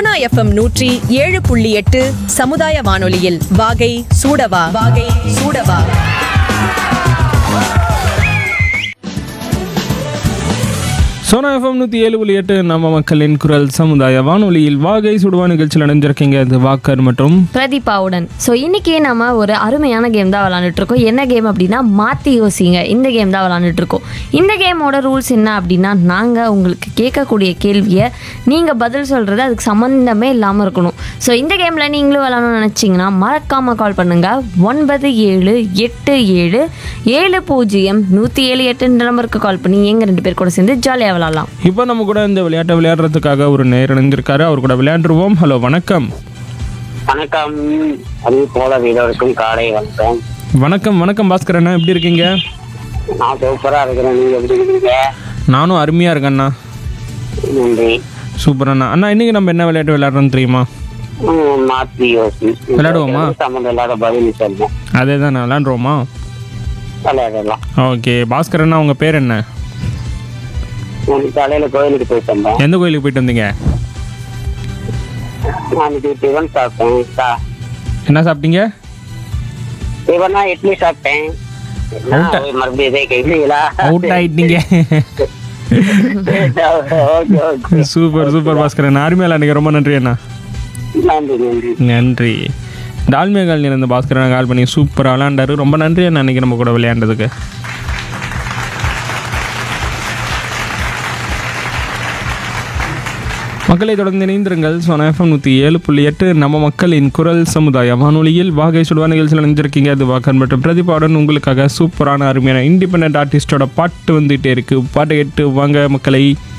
Sona FM நூற்றி ஏழு புள்ளி எட்டு சமுதாய வானொலியில் வாகை சூடவா வாகை சூடவா சோனா எஃப்எம் நூற்றி ஏழு புள்ளி எட்டு நம்ம மக்களின் குரல் சமுதாய வானொலியில் வாகை சுடுவா நிகழ்ச்சியில் அடைஞ்சிருக்கீங்க அது வாக்கர் மற்றும் பிரதீபாவுடன் ஸோ இன்றைக்கி நம்ம ஒரு அருமையான கேம் தான் விளாண்டுட்டு இருக்கோம் என்ன கேம் அப்படின்னா மாற்றி யோசிங்க இந்த கேம் தான் விளாண்டுட்டு இருக்கோம் இந்த கேமோட ரூல்ஸ் என்ன அப்படின்னா நாங்கள் உங்களுக்கு கேட்கக்கூடிய கேள்வியை நீங்கள் பதில் சொல்கிறது அதுக்கு சம்மந்தமே இல்லாமல் இருக்கணும் ஸோ இந்த கேமில் நீங்களும் விளாடணும்னு நினச்சிங்கன்னா மறக்காமல் கால் பண்ணுங்கள் ஒன்பது ஏழு எட்டு ஏழு ஏழு பூஜ்ஜியம் நூற்றி ஏழு எட்டுன்ற நம்பருக்கு கால் பண்ணி எங்கள் ரெண்டு பேர் கூட சேர்ந்து ஜாலியாக விளாட்லாம் இப்போ நம்ம கூட இந்த விளையாட்டை விளையாடுறதுக்காக ஒரு நேர் இணைஞ்சிருக்காரு அவர் கூட விளையாண்டுருவோம் ஹலோ வணக்கம் வணக்கம் அது போல வீரருக்கும் காலை வணக்கம் வணக்கம் வணக்கம் பாஸ்கர் அண்ணா எப்படி இருக்கீங்க நான் சூப்பரா இருக்கிறேன் நீங்க எப்படி இருக்கீங்க நானும் அருமையாக இருக்கேண்ணா நன்றி சூப்பர் அண்ணா அண்ணா இன்னைக்கு நம்ம என்ன விளையாட்டு விளையாடுறோம்னு தெரியுமா ம், மாத்தி யோசி விளையாடுவோமா? சம்மந்தம் இல்லாத பதில் சொல்லுங்க அதே தான் நான் விளையாண்டுருவோமா விளையாடலாம் ஓகே பாஸ்கர் அண்ணா உங்கள் பேர் என்ன நான் காலையில கோயிலுக்கு போயிட்டு வந்தேன் எந்த கோயிலுக்கு போயிட்டு வந்தீங்க நான் இன்னைக்கு டிஃபன் சாப்பிட்டேன் சா- என்ன சாப்பிட்டீங்க டிஃபனா இட்லி சாப்பிட்டேன் என்ன, மறுபடியும் இதே கேட்கலீங்களா அவுட் ஆயிட்டீங்க okay okay super super Bhaskar அண்ணா அருமையாக விளையாடுங்க ரொம்ப நன்றி அண்ணா நன்றி நன்றி நன்றி டால்மியா காலனியில் இருந்த பாஸ்கர் அண்ணா கால் பண்ணி சூப்பராக விளையாண்டாரு ரொம்ப நன்றி அண்ணா அன்னைக்கு நம்ம கூட விளையாண்டதுக்கு மக்களை தொடர்ந்து இணைந்திருங்கள் சோனா எஃப்எம் நூற்றி ஏழு புள்ளி எட்டு நம்ம மக்களின் குரல் சமுதாய வானொலியில் வாகை சுடுவா நிகழ்ச்சியில் நினைஞ்சிருக்கீங்க அது வாக்கன் மற்றும் பிரதிபாவுடன் உங்களுக்காக சூப்பரான அருமையான இண்டிபெண்ட் ஆர்டிஸ்டோட பாட்டு வந்துகிட்டே இருக்கு பாட்டு கேட்டு வாங்க மக்களை